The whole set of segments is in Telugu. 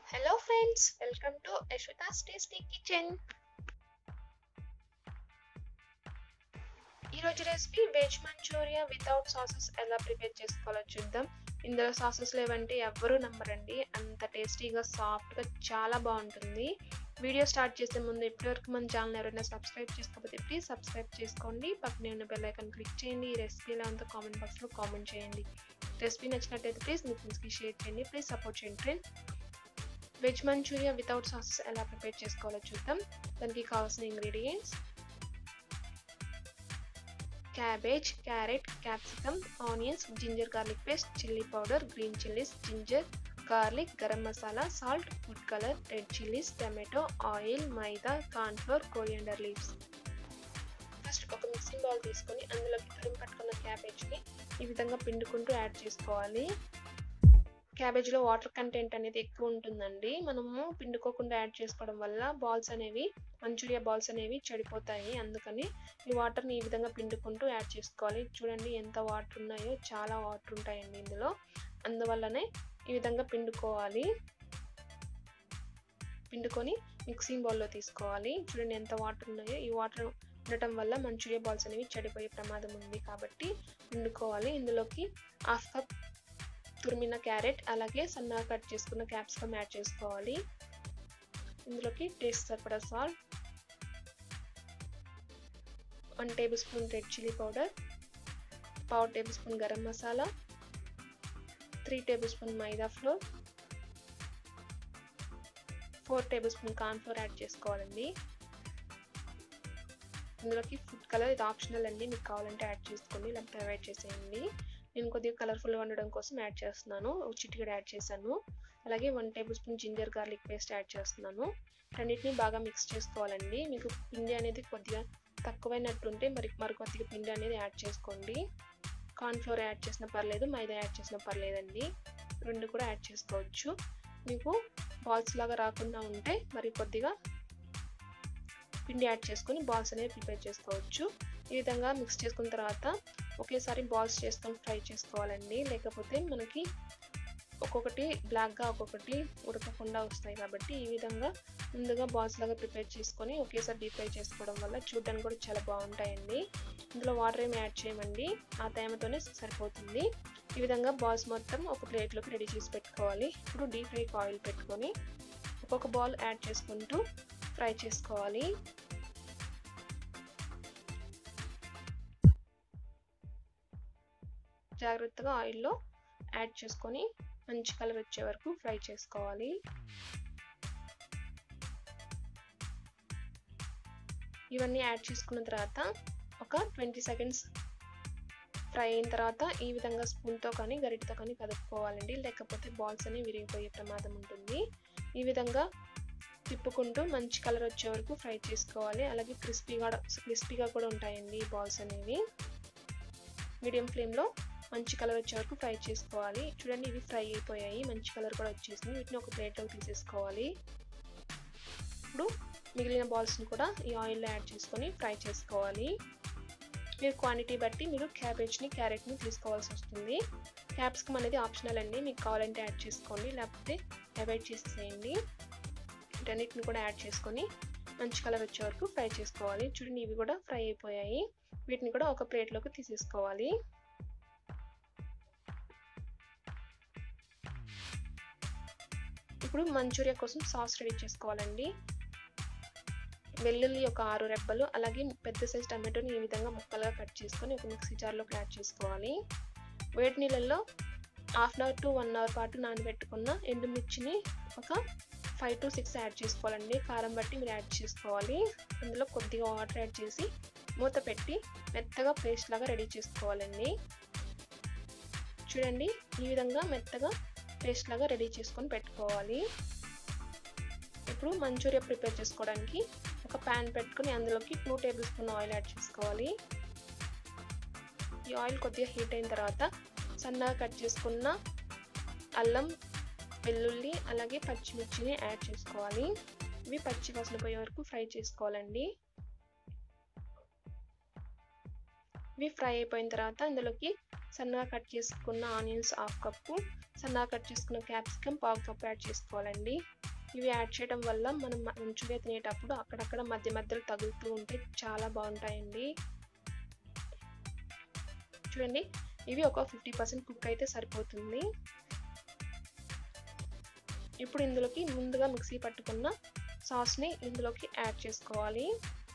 hello friends welcome to Yashwatha's tasty kitchen ఈరోజు recipe veg manchurian without sauces ఎలా ప్రిపేర్ చేసుకోవాలో చూద్దాం ఇందులో సాసెస్ లేవంటే ఎవ్వరూ నమ్మరండి అంత టేస్టీగా సాఫ్ట్గా చాలా బాగుంటుంది వీడియో స్టార్ట్ చేసే ముందు ఇప్పటివరకు మన ఛానల్ ఎవరైనా సబ్స్క్రైబ్ చేసుకోకపోతే ప్లీజ్ సబ్స్క్రైబ్ చేసుకోండి పక్కనే ఉన్న బెల్ ఐకాన్ క్లిక్ చేయండి ఈ రెసిపీ ఎలా ఉందో కామెంట్ బాక్స్లో కామెంట్ చేయండి రెసిపీ నచ్చినట్టయితే ప్లీజ్ మీ ఫ్రెండ్స్కి షేర్ చేయండి ప్లీజ్ సపోర్ట్ చేయండి friend veg manchurian without sauces ఎలా ప్రిపేర్ చేసుకోవాలో చూద్దాం దానికి కావాల్సిన ingredients cabbage carrot capsicum onions ginger garlic paste chilli powder green chillies ginger garlic garam masala salt food colour red chillies tomato oil maida cornflour coriander leaves first ఒక మిక్సింగ్ బౌల్ తీసుకొని అందులోకి తురిమి పట్టుకున్న క్యాబేజ్ని ఈ విధంగా పిండుకుంటూ యాడ్ చేసుకోవాలి క్యాబేజ్లో వాటర్ కంటెంట్ అనేది ఎక్కువ ఉంటుందండి మనము పిండుకోకుండా యాడ్ చేసుకోవడం వల్ల బాల్స్ అనేవి మంచూరియా బాల్స్ అనేవి చెడిపోతాయి అందుకని ఈ వాటర్ని ఈ విధంగా పిండుకుంటూ యాడ్ చేసుకోవాలి చూడండి ఎంత వాటర్ ఉన్నాయో చాలా వాటర్ ఉంటాయండి ఇందులో అందువల్లనే ఈ విధంగా పిండుకోవాలి పిండుకొని మిక్సింగ్ బౌల్లో తీసుకోవాలి చూడండి ఎంత వాటర్ ఉన్నాయో ఈ వాటర్ ఉండటం వల్ల మంచూరియా బాల్స్ అనేవి చెడిపోయే ప్రమాదం ఉంది కాబట్టి పిండుకోవాలి ఇందులోకి హాఫ్ కప్ తురిమిన క్యారెట్ అలాగే సన్నగా కట్ చేసుకున్న క్యాప్సికమ్ యాడ్ చేసుకోవాలి ఇందులోకి టేస్ట్ సరిపడా salt one tablespoon red chilli powder పావు tablespoon garam masala three tablespoon maida flour four tablespoon corn flour add చేసుకోవాలండి ఇందులోకి ఫుడ్ కలర్ ఇది ఆప్షనల్ అండి మీకు కావాలంటే యాడ్ చేసుకోండి లేకపోతే అవాయిడ్ చేసేయండి నేను కొద్దిగా కలర్ఫుల్గా ఉండడం కోసం యాడ్ చేస్తున్నాను చిటికెడు యాడ్ చేశాను అలాగే one tablespoon ginger garlic paste add చేస్తున్నాను రెండింటిని బాగా మిక్స్ చేసుకోవాలండి మీకు పిండి అనేది కొద్దిగా తక్కువైనట్టుంటే మరి మరి కొద్దిగా పిండి అనేది యాడ్ చేసుకోండి కార్న్ఫ్లోర్ యాడ్ చేసినా పర్లేదు మైదా యాడ్ చేసినా పర్లేదండి రెండు కూడా యాడ్ చేసుకోవచ్చు మీకు బాల్స్ లాగా రాకుండా ఉంటే మరి కొద్దిగా పిండి యాడ్ చేసుకొని బాల్స్ అనేవి ప్రిపేర్ చేసుకోవచ్చు ఈ విధంగా మిక్స్ చేసుకున్న తర్వాత ఒకేసారి బాల్స్ చేసుకొని ఫ్రై చేసుకోవాలండి లేకపోతే మనకి ఒక్కొక్కటి బ్లాక్గా ఒక్కొక్కటి ఉడకకుండా వస్తాయి కాబట్టి ఈ విధంగా ముందుగా బాల్స్ లాగా ప్రిపేర్ చేసుకొని ఒకేసారి డీప్ ఫ్రై చేసుకోవడం వల్ల చూడడానికి కూడా చాలా బాగుంటాయండి ఇందులో వాటర్ ఏమి యాడ్ చేయమండి ఆ తేమతోనే సరిపోతుంది ఈ విధంగా బాల్స్ మొత్తం ఒక ప్లేట్లోకి రెడీ చేసి పెట్టుకోవాలి ఇప్పుడు డీప్ ఫ్రై ఆయిల్ పెట్టుకొని ఒక్కొక్క బాల్ యాడ్ చేసుకుంటూ ఫ్రై చేసుకోవాలి జాగ్రత్తగా ఆయిల్లో యాడ్ చేసుకొని మంచి కలర్ వచ్చే వరకు ఫ్రై చేసుకోవాలి ఇవన్నీ యాడ్ చేసుకున్న తర్వాత ఒక ట్వంటీ సెకండ్స్ ఫ్రై అయిన తర్వాత ఈ విధంగా స్పూన్తో కానీ గరిటతో కానీ కదుపుకోవాలండి లేకపోతే బాల్స్ అనేవి విరిగిపోయే ప్రమాదం ఉంటుంది ఈ విధంగా తిప్పుకుంటూ మంచి కలర్ వచ్చే వరకు ఫ్రై చేసుకోవాలి అలాగే క్రిస్పీగా క్రిస్పీగా కూడా ఉంటాయండి ఈ బాల్స్ అనేవి మీడియం ఫ్లేమ్లో మంచి కలర్ వచ్చే వరకు ఫ్రై చేసుకోవాలి చూడండి ఇవి ఫ్రై అయిపోయాయి మంచి కలర్ కూడా వచ్చేసింది వీటిని ఒక ప్లేట్లోకి తీసేసుకోవాలి ఇప్పుడు మిగిలిన బాల్స్ని కూడా ఈ ఆయిల్లో యాడ్ చేసుకొని ఫ్రై చేసుకోవాలి మీరు క్వాంటిటీ బట్టి మీరు క్యాబేజ్ని క్యారెట్ని తీసుకోవాల్సి వస్తుంది క్యాప్సికమ్ అనేది ఆప్షనల్ అండి మీకు కావాలంటే యాడ్ చేసుకోండి లేకపోతే అవాయిడ్ చేసేసేయండి వీటన్నిటిని కూడా యాడ్ చేసుకొని మంచి కలర్ వచ్చే వరకు ఫ్రై చేసుకోవాలి చూడండి ఇవి కూడా ఫ్రై అయిపోయాయి వీటిని కూడా ఒక ప్లేట్లోకి తీసేసుకోవాలి ఇప్పుడు మంచూరియా కోసం సాస్ రెడీ చేసుకోవాలండి వెల్లుల్లి ఒక ఆరు రెబ్బలు అలాగే పెద్ద సైజ్ టమాటోని ఈ విధంగా ముక్కలుగా కట్ చేసుకొని ఒక మిక్సీ జార్లోకి యాడ్ చేసుకోవాలి వేడి నీళ్ళల్లో half an hour to one hour పాటు నానబెట్టుకున్న ఎండుమిర్చిని ఒక ఫైవ్ టు సిక్స్ యాడ్ చేసుకోవాలండి కారం బట్టి మీరు యాడ్ చేసుకోవాలి అందులో కొద్దిగా వాటర్ యాడ్ చేసి మూత పెట్టి మెత్తగా పేస్ట్ లాగా రెడీ చేసుకోవాలండి చూడండి ఈ విధంగా మెత్తగా పేస్ట్ లాగా రెడీ చేసుకొని పెట్టుకోవాలి ఇప్పుడు మంచూరియా ప్రిపేర్ చేసుకోవడానికి ఒక ప్యాన్ పెట్టుకుని అందులోకి two tablespoon oil add చేసుకోవాలి ఈ ఆయిల్ కొద్దిగా హీట్ అయిన తర్వాత సన్నగా కట్ చేసుకున్న అల్లం వెల్లుల్లి అలాగే పచ్చిమిర్చిని యాడ్ చేసుకోవాలి ఇవి పచ్చి వాసన పోయే వరకు ఫ్రై చేసుకోవాలండి ఇవి ఫ్రై అయిపోయిన తర్వాత ఇందులోకి సన్నగా కట్ చేసుకున్న ఆనియన్స్ హాఫ్ కప్పు సన్నగా కట్ చేసుకున్న క్యాప్సికమ్ పావు కప్ యాడ్ చేసుకోవాలండి ఇవి యాడ్ చేయడం వల్ల మనం మంచూరియా తినేటప్పుడు అక్కడక్కడ మధ్య మధ్యలో తగులుతూ ఉంటే చాలా బాగుంటాయండి చూడండి ఇవి ఒక ఫిఫ్టీ పర్సెంట్ కుక్ అయితే సరిపోతుంది ఇప్పుడు ఇందులోకి ముందుగా మిక్సీ పట్టుకున్న సాస్ని ఇందులోకి యాడ్ చేసుకోవాలి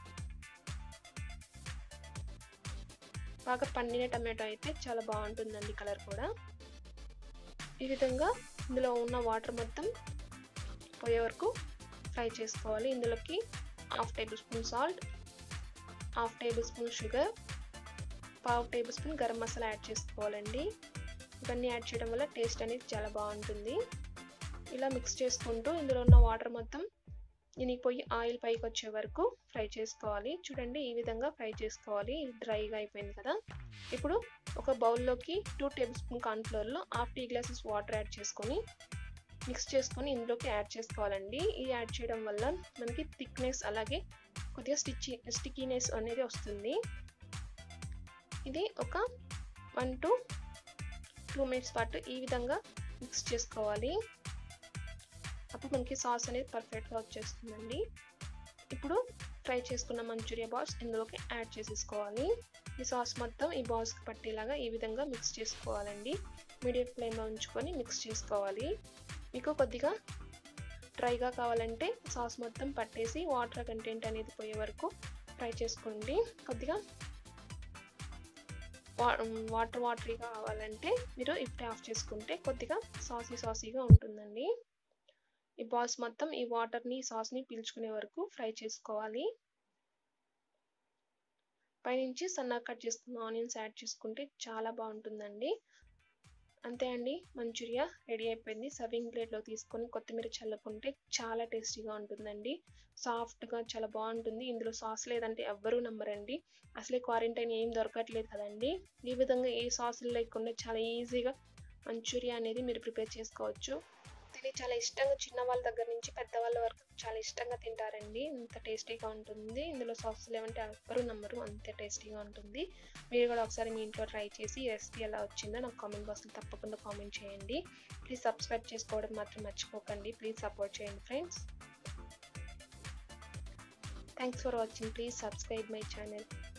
బాగా పండిన టమాటో అయితే చాలా బాగుంటుందండి కలర్ కూడా ఈ విధంగా ఇందులో ఉన్న వాటర్ మొత్తం పోయే వరకు ఫ్రై చేసుకోవాలి ఇందులోకి half tablespoon salt half tablespoon sugar పావు tablespoon garam masala add చేసుకోవాలండి ఇవన్నీ యాడ్ చేయడం వల్ల టేస్ట్ అనేది చాలా బాగుంటుంది ఇలా మిక్స్ చేసుకుంటూ ఇందులో ఉన్న వాటర్ మొత్తం ఇనిగిపోయి ఆయిల్ పైకి వచ్చే వరకు ఫ్రై చేసుకోవాలి చూడండి ఈ విధంగా ఫ్రై చేసుకోవాలి డ్రైగా అయిపోయింది కదా ఇప్పుడు ఒక బౌల్లోకి టూ టేబుల్ స్పూన్ కార్న్ఫ్లోర్లో half tea glasses water add చేసుకొని మిక్స్ చేసుకొని ఇందులోకి యాడ్ చేసుకోవాలండి ఈ యాడ్ చేయడం వల్ల మనకి థిక్నెస్ అలాగే కొద్దిగా స్టిచ్చి స్టికీనెస్ అనేది వస్తుంది ఇది ఒక వన్ టు టూ మినిట్స్ పాటు ఈ విధంగా మిక్స్ చేసుకోవాలి అప్పుడు మనకి సాస్ అనేది పర్ఫెక్ట్గా వచ్చేస్తుందండి ఇప్పుడు ఫ్రై చేసుకున్న మంచూరియా బాల్స్ ఇందులోకి యాడ్ చేసేసుకోవాలి ఈ సాస్ మొత్తం ఈ బాల్స్కి పట్టేలాగా ఈ విధంగా మిక్స్ చేసుకోవాలండి మీడియం ఫ్లేమ్లో ఉంచుకొని మిక్స్ చేసుకోవాలి మీకు కొద్దిగా డ్రైగా కావాలంటే సాస్ మొత్తం పట్టేసి వాటర్ కంటెంట్ అనేది పోయే వరకు ఫ్రై చేసుకోండి కొద్దిగా వాటర్ వాటరీగా కావాలంటే మీరు ఇప్పుడు ఆఫ్ చేసుకుంటే కొద్దిగా సాసీ సాసీగా ఉంటుందండి ఈ బాల్స్ మొత్తం ఈ వాటర్ని సాస్ని పీల్చుకునే వరకు ఫ్రై చేసుకోవాలి పైనుంచి సన్నగా కట్ చేసుకున్న ఆనియన్స్ యాడ్ చేసుకుంటే చాలా బాగుంటుందండి అంతే అండి మంచూరియా రెడీ అయిపోయింది సర్వింగ్ ప్లేట్లో తీసుకొని కొత్తిమీర చల్లుకుంటే చాలా టేస్టీగా ఉంటుందండి సాఫ్ట్గా చాలా బాగుంటుంది ఇందులో సాస్ లేదంటే ఎవ్వరూ నమ్మరండి అసలే క్వారంటైన్ ఏం దొరకట్లేదు కదండి ఈ విధంగా ఏ సాసులు లేకుండా చాలా ఈజీగా మంచూరియా అనేది మీరు ప్రిపేర్ చేసుకోవచ్చు దీన్ని చాలా ఇష్టంగా చిన్న వాళ్ళ దగ్గర నుంచి పెద్దవాళ్ళ వరకు చాలా ఇష్టంగా తింటారండి ఇంత టేస్టీగా ఉంటుంది ఇందులో సాస్ లేవంటే ఎవ్వరూ నమ్మరు అంత టేస్టీగా ఉంటుంది మీరు కూడా ఒకసారి మీ ఇంట్లో ట్రై చేసి రెసిపీ ఎలా వచ్చిందో నాకు కామెంట్ బాక్స్లో తప్పకుండా కామెంట్ చేయండి ప్లీజ్ సబ్స్క్రైబ్ చేసుకోవడం మాత్రం మర్చిపోకండి ప్లీజ్ సపోర్ట్ చేయండి friends thanks for watching please subscribe my channel